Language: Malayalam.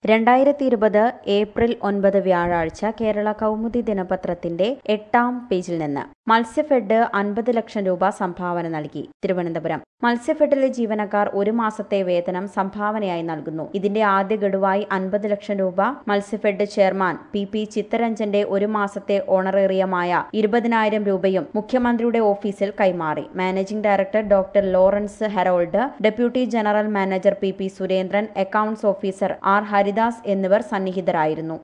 രണ്ടായിരത്തി ഇരുപത് ഏപ്രിൽ ഒൻപത് വ്യാഴാഴ്ച കേരള കൗമുദി ദിനപത്രത്തിന്റെ എട്ടാം പേജിൽ നിന്ന് മത്സ്യഫെഡ് അൻപത് ലക്ഷം രൂപ സംഭാവന നൽകി തിരുവനന്തപുരം മത്സ്യഫെഡിലെ ജീവനക്കാർ ഒരു മാസത്തെ വേതനം സംഭാവനയായി നൽകുന്നു ഇതിന്റെ ആദ്യ ഗഡുവായി അൻപത് ലക്ഷം രൂപ മത്സ്യഫെഡ് ചെയർമാൻ പി പി ചിത്തരഞ്ജന്റെ ഒരു മാസത്തെ ഓണറേറിയമായ ഇരുപതിനായിരം രൂപയും മുഖ്യമന്ത്രിയുടെ ഓഫീസിൽ കൈമാറി managing director doctor Lawrence Harold deputy general manager P P Surendran accounts officer R Haridas എന്നിവർ സന്നിഹിതരായിരുന്നു